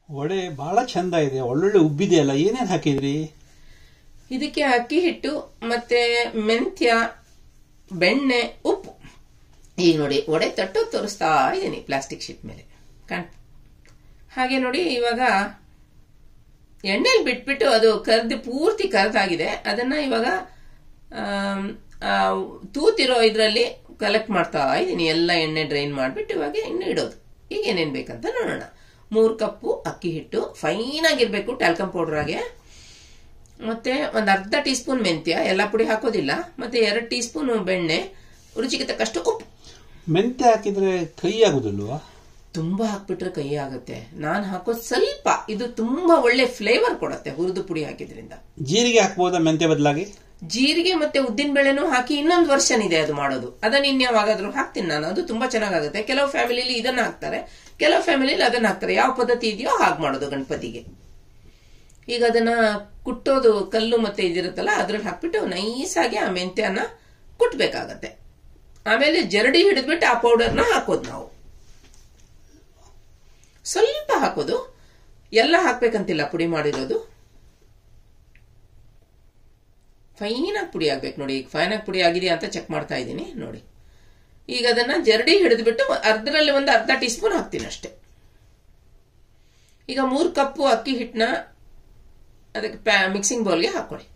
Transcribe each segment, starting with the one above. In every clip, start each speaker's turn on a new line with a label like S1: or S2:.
S1: ವಡೆ ಬಹಳ ಚಂದ ಇದೆ ಒಳ್ಳೊಳ್ಳೆ ಉಬ್ಬಿದೆಯಲ್ಲ ಏನೇನ್ ಹಾಕಿದ್ರಿ
S2: ಇದಕ್ಕೆ ಅಕ್ಕಿ ಹಿಟ್ಟು ಮತ್ತೆ ಮೆಂತ್ಯ ಬೆಣ್ಣೆ ಉಪ್ಪು ಈಗ ನೋಡಿ ಒಡೆ ತಟ್ಟು ತೋರಿಸ್ತಾ ಇದ್ದೀನಿ ಪ್ಲಾಸ್ಟಿಕ್ ಶೀಟ್ ಮೇಲೆ ಕಾಣ್ ಹಾಗೆ ನೋಡಿ ಇವಾಗ ಎಣ್ಣೆಲಿ ಬಿಟ್ಬಿಟ್ಟು ಅದು ಕರ್ದು ಪೂರ್ತಿ ಕರ್ದಾಗಿದೆ ಅದನ್ನ ಇವಾಗ ಆಮ್, ಆ, ತೂತಿರೋ ಇದರಲ್ಲಿ ಕಲೆಕ್ಟ್ ಮಾಡ್ತಾ ಇದ್ದೀನಿ ಎಲ್ಲ ಎಣ್ಣೆ ಡ್ರೈನ್ ಮಾಡಿಬಿಟ್ಟು ಇವಾಗ ಇನ್ನು ಇಡೋದು ಈಗ ಏನೇನು ಬೇಕಂತ ನೋಡೋಣ ಮೂರು ಕಪ್ಪು ಅಕ್ಕಿ ಹಿಟ್ಟು ಫೈನ್ ಆಗಿರ್ಬೇಕು ಟ್ಯಾಲ್ಕಮ್ ಪೌಡರ್ ಆಗಿ ಮತ್ತೆ ಒಂದು ಅರ್ಧ ಟೀ ಸ್ಪೂನ್ ಮೆಂತ್ಯ ಎಲ್ಲ ಪುಡಿ ಹಾಕೋದಿಲ್ಲ ಮತ್ತೆ ಎರಡು ಟೀ ಸ್ಪೂನ್ ಬೆಣ್ಣೆ ರುಚಿಗೆ ತಕ್ಕಷ್ಟು ಉಪ್ಪು
S1: ಮೆಂತ್ಯ ಹಾಕಿದ್ರೆ ಕೈ ಆಗುದಿಲ್ವಾ
S2: ತುಂಬಾ ಹಾಕ್ಬಿಟ್ರೆ ಕೈ ಆಗುತ್ತೆ ನಾನು ಹಾಕೋದು ಸ್ವಲ್ಪ ಇದು ತುಂಬಾ ಒಳ್ಳೆ ಫ್ಲೇವರ್ ಕೊಡುತ್ತೆ ಹುರಿದು ಪುಡಿ ಹಾಕಿದ್ರಿಂದ
S1: ಜೀರಿಗೆ ಹಾಕ್ಬೋದಾ ಮೆಂತ್ಯ ಬದಲಾಗಿ
S2: ಜೀರಿಗೆ ಮತ್ತೆ ಉದ್ದಿನ ಬೇಳೆನೂ ಹಾಕಿ ಇನ್ನೊಂದು ವರ್ಷನ್ ಇದೆ ಅದು ಮಾಡೋದು ಅದನ್ನ ಇನ್ಯಾವಾಗಾದ್ರೂ ಹಾಕ್ತೀನಿ ನಾನು ಅದು ತುಂಬಾ ಚೆನ್ನಾಗಾಗುತ್ತೆ ಕೆಲವು ಫ್ಯಾಮಿಲಿಲಿ ಇದನ್ನ ಹಾಕ್ತಾರೆ ಕೆಲವು ಫ್ಯಾಮಿಲಿಲಿ ಅದನ್ನ ಹಾಕ್ತಾರೆ ಯಾವ ಪದ್ಧತಿ ಇದೆಯೋ ಹಾಗೆ ಮಾಡೋದು ಗಣಪತಿಗೆ ಈಗ ಅದನ್ನ ಕುಟ್ಟೋದು ಕಲ್ಲು ಮತ್ತೆ ಇದಿರುತ್ತಲ್ಲ ಅದ್ರಲ್ಲಿ ಹಾಕ್ಬಿಟ್ಟು ನೈಸಾಗಿ ಆ ಮೆಂತ್ಯನ ಕುಟ್ಬೇಕಾಗತ್ತೆ ಆಮೇಲೆ ಜರಡಿ ಹಿಡಿದ್ಬಿಟ್ಟು ಆ ಪೌಡರ್ನ ಹಾಕೋದು ನಾವು ಸ್ವಲ್ಪ ಹಾಕೋದು ಎಲ್ಲ ಹಾಕ್ಬೇಕಂತಿಲ್ಲ ಪುಡಿ ಮಾಡಿರೋದು ಫೈನಾಗಿ ಪುಡಿ ಆಗ್ಬೇಕು ನೋಡಿ ಈಗ ಫೈನಾಗಿ ಪುಡಿ ಆಗಿದೆಯಾ ಅಂತ ಚೆಕ್ ಮಾಡ್ತಾ ಇದ್ದೀನಿ ನೋಡಿ ಈಗ ಅದನ್ನ ಜರಡಿ ಹಿಡಿದ್ಬಿಟ್ಟು ಅರ್ಧರಲ್ಲಿ ಒಂದು ಅರ್ಧ ಟೀ ಸ್ಪೂನ್ ಹಾಕ್ತೀನಿ ಅಷ್ಟೇ ಈಗ ಮೂರು ಕಪ್ಪು ಅಕ್ಕಿ ಹಿಟ್ಟನ್ನ ಅದಕ್ಕೆ ಪ್ಯಾ ಮಿಕ್ಸಿಂಗ್ ಬೌಲ್ಗೆ ಹಾಕೊಳ್ಳಿ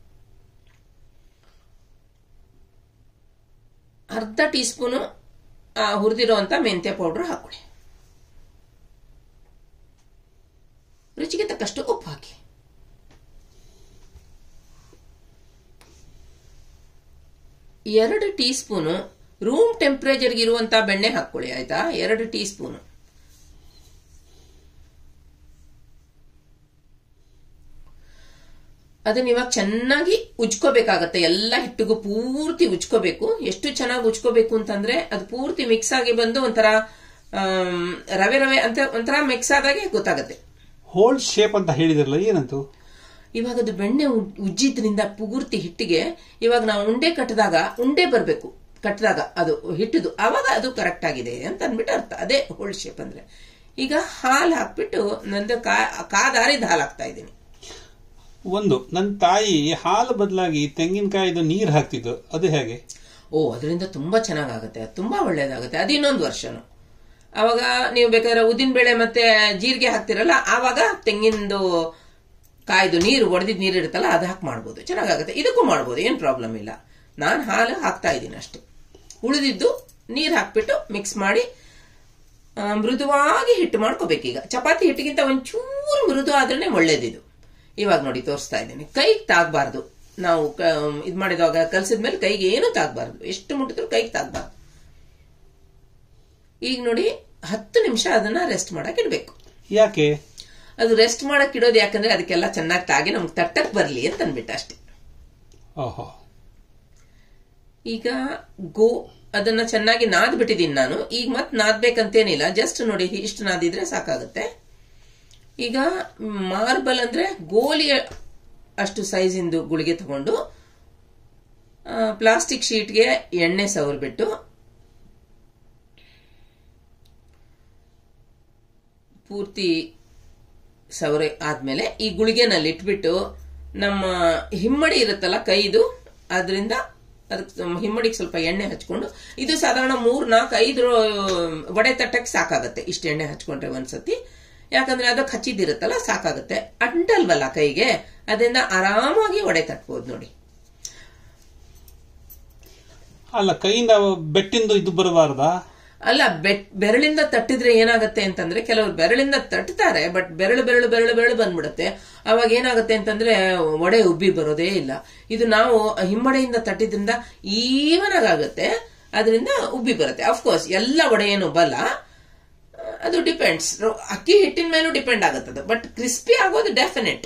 S2: ಅರ್ಧ ಟೀ ಸ್ಪೂನು ಹುರಿದಿರುವಂತ ಮೆಂತ್ಯ ಪೌಡರ್ ಹಾಕೊಳ್ಳಿ ರುಚಿಗೆ ತಕ್ಕಷ್ಟು ಉಪ್ಪು ಹಾಕಿ ಎರಡು ಟೀ ಸ್ಪೂನು ರೂಮ್ ಟೆಂಪರೇಚರ್ಗೆ ಇರುವಂತ ಬೆಣ್ಣೆ ಹಾಕೊಳ್ಳಿ ಆಯ್ತಾ ಎರಡು ಟೀ ಸ್ಪೂನು ಅದನ್ನ ಇವಾಗ ಚೆನ್ನಾಗಿ ಉಜ್ಕೋಬೇಕಾಗತ್ತೆ ಎಲ್ಲ ಹಿಟ್ಟಿಗೂ ಪೂರ್ತಿ ಉಜ್ಕೋಬೇಕು ಎಷ್ಟು ಚೆನ್ನಾಗಿ ಉಜ್ಕೋಬೇಕು ಅಂತಂದ್ರೆ ಅದು ಪೂರ್ತಿ ಮಿಕ್ಸ್ ಆಗಿ ಬಂದು ಒಂಥರ ಆಮ್, ರವೆ ರವೆ ಅಂತ ಒಂಥರ ಮಿಕ್ಸ್ ಆದಾಗೆ ಗೊತ್ತಾಗತ್ತೆ
S1: ಹೋಲ್ ಶೇಪ್ ಅಂತ ಹೇಳಿದ್ರಲ್ಲ ಏನಂತು
S2: ಇವಾಗ ಅದು ಬೆಣ್ಣೆ ಉ- ಉಜ್ಜಿದ್ರಿಂದ ಪೂರ್ತಿ ಹಿಟ್ಟಿಗೆ ಇವಾಗ ನಾವು ಉಂಡೆ ಕಟ್ಟಿದಾಗ ಉಂಡೆ ಬರಬೇಕು ಕಟ್ಟಿದಾಗ ಅದು ಹಿಟ್ಟಿದು ಆವಾಗ ಅದು ಕರೆಕ್ಟ್ ಆಗಿದೆ ಅಂತ ಅಂದ್ಬಿಟ್ಟು ಅರ್ಥ ಅದೇ ಹೋಲ್ಡ್ ಶೇಪ್ ಅಂದ್ರೆ ಈಗ ಹಾಲು ಹಾಕ್ಬಿಟ್ಟು ನಂದು ಕಾ ಕಾದಾರಿದ ಹಾಲು ಹಾಕ್ತಾ ಇದ್ದೀನಿ
S1: ಒಂದು ನನ್ನ ತಾಯಿ ಹಾಲು ಬದಲಾಗಿ ತೆಂಗಿನಕಾಯಿದು ನೀರು ಹಾಕ್ತಿದ್ದು ಅದು ಹೇಗೆ
S2: ಓ ಅದರಿಂದ ತುಂಬಾ ಚೆನ್ನಾಗಾಗುತ್ತೆ ಅದು ತುಂಬಾ ಒಳ್ಳೇದಾಗುತ್ತೆ ಅದು ಇನ್ನೊಂದು ವರ್ಷನು ಅವಾಗ ನೀವು ಬೇಕಾದ್ರೆ ಉದ್ದಿನ ಬೇಳೆ ಮತ್ತೆ ಜೀರಿಗೆ ಹಾಕ್ತಿರಲ್ಲ ಆವಾಗ ತೆಂಗಿನದು ಕಾಯ್ದು ನೀರು ಒಡೆದಿದ್ ನೀರು ಇರುತ್ತಲ್ಲ ಅದು ಹಾಕಿ ಮಾಡ್ಬೋದು ಚೆನ್ನಾಗಾಗುತ್ತೆ ಇದಕ್ಕೂ ಮಾಡ್ಬೋದು ಏನು ಪ್ರಾಬ್ಲಮ್ ಇಲ್ಲ ನಾನು ಹಾಲು ಹಾಕ್ತಾ ಇದ್ದೀನಿ ಅಷ್ಟೇ ಉಳಿದಿದ್ದು ನೀರು ಹಾಕ್ಬಿಟ್ಟು ಮಿಕ್ಸ್ ಮಾಡಿ ಆ, ಮೃದುವಾಗಿ ಹಿಟ್ಟು ಮಾಡ್ಕೋಬೇಕೀಗ ಚಪಾತಿ ಹಿಟ್ಟಿಗಿಂತ ಒಂಚೂರು ಮೃದು ಆದ್ರೇನೆ ಒಳ್ಳೇದಿದು ಇವಾಗ ನೋಡಿ ತೋರಿಸ್ತಾ ಇದ್ದೀನಿ ಕೈಗೆ ತಾಗಬಾರ್ದು ನಾವು ಇದು ಮಾಡಿದಾಗ ಕಲಸಿದ್ಮೇಲೆ ಕೈಗೆ ಏನೂ ತಾಗಬಾರ್ದು ಎಷ್ಟು ಮುಟ್ಟಿದ್ರು ಕೈಗೆ ತಾಗಬಾರ್ದು ಈಗ ನೋಡಿ ಹತ್ತು ನಿಮಿಷ ಅದನ್ನ ರೆಸ್ಟ್ ಮಾಡಕ್ ಇಡ್ಬೇಕು
S1: ಯಾಕೆ
S2: ಅದು ರೆಸ್ಟ್ ಮಾಡಕ್ ಇಡೋದು ಯಾಕಂದ್ರೆ ಅದಕ್ಕೆಲ್ಲ ಚೆನ್ನಾಗಿ ತಾಗಿ ನಮ್ಗೆ ತಟ್ಟಕ್ ಬರ್ಲಿ ಅಂತ ಅಂದ್ಬಿಟ್ಟು ಅಷ್ಟೇ
S1: ಓಹೋ
S2: ಈಗ ಗೋ ಅದನ್ನ ಚೆನ್ನಾಗಿ ನಾದ್ ಬಿಟ್ಟಿದ್ದೀನಿ ನಾನು ಈಗ ಮತ್ ನಾದ್ಬೇಕಂತೇನಿಲ್ಲ ಜಸ್ಟ್ ನೋಡಿ ಇಷ್ಟು ನಾದಿದ್ರೆ ಸಾಕಾಗುತ್ತೆ ಈಗ ಮಾರ್ಬಲ್ ಅಂದ್ರೆ ಗೋಲಿಯ ಅಷ್ಟು ಸೈಜಿಂದು ಗುಳಿಗೆ ತಗೊಂಡು ಪ್ಲಾಸ್ಟಿಕ್ ಶೀಟ್ಗೆ ಎಣ್ಣೆ ಸವರ್ಬಿಟ್ಟು ಪೂರ್ತಿ ಸವರೆ ಆದ್ಮೇಲೆ ಈ ಗುಳಿಗೆನಲ್ಲಿ ಇಟ್ಬಿಟ್ಟು ನಮ್ಮ ಹಿಮ್ಮಡಿ ಇರುತ್ತಲ್ಲ ಕೈದು ಅದರಿಂದ ಅದಕ್ಕೆ ಹಿಮ್ಮಡಿಗೆ ಸ್ವಲ್ಪ ಎಣ್ಣೆ ಹಚ್ಕೊಂಡು ಇದು ಸಾಧಾರಣ ಮೂರ್ ನಾಲ್ಕು ಐದು ವಡೆ ತಟ್ಟಕ್ಕೆ ಸಾಕಾಗತ್ತೆ ಇಷ್ಟು ಎಣ್ಣೆ ಹಚ್ಕೊಂಡ್ರೆ ಒಂದ್ಸತಿ ಯಾಕಂದ್ರೆ ಅದಕ್ಕೆ ಹಚ್ಚಿದಿರುತ್ತಲ್ಲ ಸಾಕಾಗುತ್ತೆ ಅಂಟಲ್ವಲ್ಲ ಕೈಗೆ ಅದರಿಂದ ಆರಾಮಾಗಿ ವಡೆ ತಟ್ಬೋದು ನೋಡಿ
S1: ಅಲ್ಲ ಕೈಯಿಂದ ಬೆಟ್ಟಿಂದು ಇದು ಬರಬಾರ್ದಾ
S2: ಅಲ್ಲ ಬೆಟ್ ಬೆರಳಿಂದ ತಟ್ಟಿದ್ರೆ ಏನಾಗುತ್ತೆ ಅಂತಂದ್ರೆ ಕೆಲವರು ಬೆರಳಿಂದ ತಟ್ತಾರೆ ಬಟ್ ಬೆರಳು ಬೆರಳು ಬೆರಳು ಬೆರಳು ಬಂದ್ಬಿಡುತ್ತೆ ಅವಾಗ ಏನಾಗುತ್ತೆ ಅಂತಂದ್ರೆ ಒಡೆ ಉಬ್ಬಿ ಬರೋದೇ ಇಲ್ಲ ಇದು ನಾವು ಹಿಮ್ಮಡೆಯಿಂದ ತಟ್ಟಿದ್ರಿಂದ ಈವನ್ ಆಗುತ್ತೆ ಅದರಿಂದ ಉಬ್ಬಿ ಬರುತ್ತೆ ಅಫ್ಕೋರ್ಸ್ ಎಲ್ಲ ಒಡೆ ಏನು ಬಲ್ಲ ಅದು ಡಿಪೆಂಡ್ಸ್ ಅಕ್ಕಿ ಹಿಟ್ಟಿನ ಮೇಲೂ ಡಿಪೆಂಡ್ ಆಗುತ್ತೆ ಅದು ಬಟ್ ಕ್ರಿಸ್ಪಿ ಆಗೋದು ಡೆಫಿನೆಟ್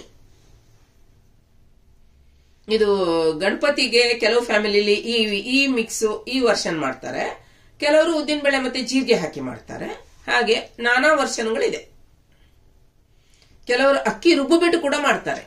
S2: ಇದು ಗಣಪತಿಗೆ ಕೆಲವು ಫ್ಯಾಮಿಲಿಲಿ ಈ ಈ ಮಿಕ್ಸ್ ಈ ವರ್ಷನ್ ಮಾಡ್ತಾರೆ ಕೆಲವರು ಉದ್ದಿನ ಬೇಳೆ ಮತ್ತೆ ಜೀರಿಗೆ ಹಾಕಿ ಮಾಡ್ತಾರೆ ಹಾಗೆ ನಾನಾ ವರ್ಷನ್ಗಳಿದೆ ಕೆಲವರು ಅಕ್ಕಿ ರುಬ್ಬಿಬಿಟ್ಟು ಕೂಡ ಮಾಡ್ತಾರೆ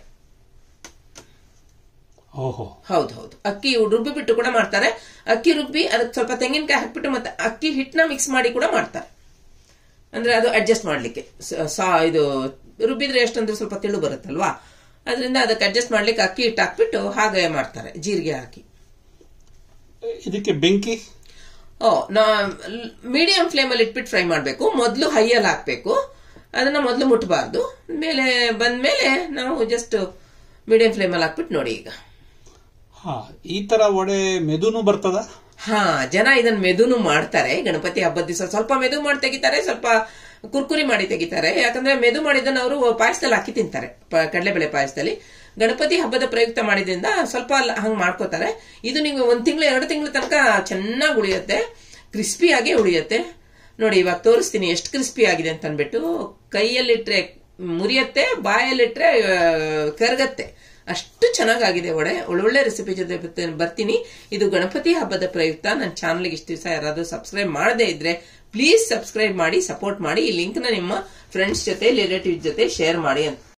S1: ಓಹೋ
S2: ಹೌದು ಹೌದು ಅಕ್ಕಿ ರುಬ್ಬಿಬಿಟ್ಟು ಕೂಡ ಮಾಡ್ತಾರೆ ಅಕ್ಕಿ ರುಬ್ಬಿ ಅದಕ್ಕೆ ಸ್ವಲ್ಪ ತೆಂಗಿನಕಾಯಿ ಹಾಕ್ಬಿಟ್ಟು ಮತ್ತೆ ಅಕ್ಕಿ ಹಿಟ್ಟನ್ನ ಮಿಕ್ಸ್ ಮಾಡಿ ಕೂಡ ಮಾಡ್ತಾರೆ ಅಂದ್ರೆ ಅದು ಅಡ್ಜಸ್ಟ್ ಮಾಡ್ಲಿಕ್ಕೆ ಸ- ಸಾ ಇದು ರುಬ್ಬಿದ್ರೆ ಎಷ್ಟಂದ್ರೆ ಸ್ವಲ್ಪ ತಿಳು ಬರುತ್ತಲ್ವಾ ಅದರಿಂದ ಅದಕ್ಕೆ ಅಡ್ಜಸ್ಟ್ ಮಾಡ್ಲಿಕ್ಕೆ ಅಕ್ಕಿ ಹಿಟ್ಟು ಹಾಕ್ಬಿಟ್ಟು ಹಾಗೆ ಮಾಡ್ತಾರೆ ಜೀರಿಗೆ ಹಾಕಿ
S1: ಇದಕ್ಕೆ ಬೆಂಕಿ
S2: ಓ ನಾ ಮೀಡಿಯಂ ಫ್ಲೇಮಲ್ಲಿ ಇಟ್ಬಿಟ್ಟು ಫ್ರೈ ಮಾಡಬೇಕು ಮೊದಲು ಹೈಯಲ್ಲಿ ಹಾಕಬೇಕು ಅದನ್ನ ಮೊದಲು ಮುಟ್ಟಬಾರ್ದು ಮೇಲೆ ಬಂದ್ಮೇಲೆ ನಾವು ಜಸ್ಟ್ ಮೀಡಿಯಂ ಫ್ಲೇಮಲ್ಲಿ ಹಾಕ್ಬಿಟ್ಟು ನೋಡಿ ಈಗ
S1: ಹಾ ಈ ತರ ವಡೆ ಮೆದುನು ಬರ್ತದ
S2: ಹಾ ಜನ ಇದನ್ನ ಮೆದುನು ಮಾಡ್ತಾರೆ ಗಣಪತಿ ಹಬ್ಬದ ದಿವಸ ಸ್ವಲ್ಪ ಮೆದು ಮಾಡಿ ತೆಗಿತಾರೆ ಸ್ವಲ್ಪ ಕುರ್ಕುರಿ ಮಾಡಿ ತೆಗಿತಾರೆ ಯಾಕಂದ್ರೆ ಮೆದು ಮಾಡಿದ್ದನ್ನ ಅವರು ಪಾಯಸದಲ್ಲಿ ಹಾಕಿ ತಿಂತಾರೆ ಪ- ಕಡಲೆಬೇಳೆ ಪಾಯಸದಲ್ಲಿ ಗಣಪತಿ ಹಬ್ಬದ ಪ್ರಯುಕ್ತ ಮಾಡಿದ್ರಿಂದ ಸ್ವಲ್ಪ ಅಲ್ಲ- ಹಂಗ್ ಮಾಡ್ಕೋತಾರೆ ಇದು ನೀವು ಒಂದ್ ತಿಂಗಳು ಎರಡು ತಿಂಗಳ ತನಕ ಚೆನ್ನಾಗಿ ಉಳಿಯುತ್ತೆ ಕ್ರಿಸ್ಪಿಯಾಗಿ ಉಳಿಯುತ್ತೆ ನೋಡಿ ಇವಾಗ ತೋರಿಸ್ತೀನಿ ಎಷ್ಟು ಕ್ರಿಸ್ಪಿ ಆಗಿದೆ ಅಂತ ಅಂದ್ಬಿಟ್ಟು ಕೈಯಲ್ಲಿಟ್ರೆ ಮುರಿಯತ್ತೆ ಬಾಯಲ್ಲಿಟ್ರೆ ಆ, ಕರಗತ್ತೆ ಅಷ್ಟು ಚೆನ್ನಾಗಾಗಿದೆ ವಡೆ ಒಳ್ಳೊಳ್ಳೆ ರೆಸಿಪಿ ಜೊತೆ ಬರ್ತ- ಬರ್ತೀನಿ ಇದು ಗಣಪತಿ ಹಬ್ಬದ ಪ್ರಯುಕ್ತ ನನ್ನ ಚಾನಲ್ಗೆ ಇಷ್ಟು ದಿವಸ ಯಾರಾದ್ರೂ ಸಬ್ಸ್ಕ್ರೈಬ್ ಮಾಡದೇ ಇದ್ರೆ ಪ್ಲೀಸ್ ಸಬ್ಸ್ಕ್ರೈಬ್ ಮಾಡಿ ಸಪೋರ್ಟ್ ಮಾಡಿ ಈ ಲಿಂಕ್ ನ ನಿಮ್ಮ ಫ್ರೆಂಡ್ಸ್ ಜೊತೆ ರಿಲೇಟಿವ್ ಜೊತೆ ಶೇರ್ ಮಾಡಿ ಅಂತ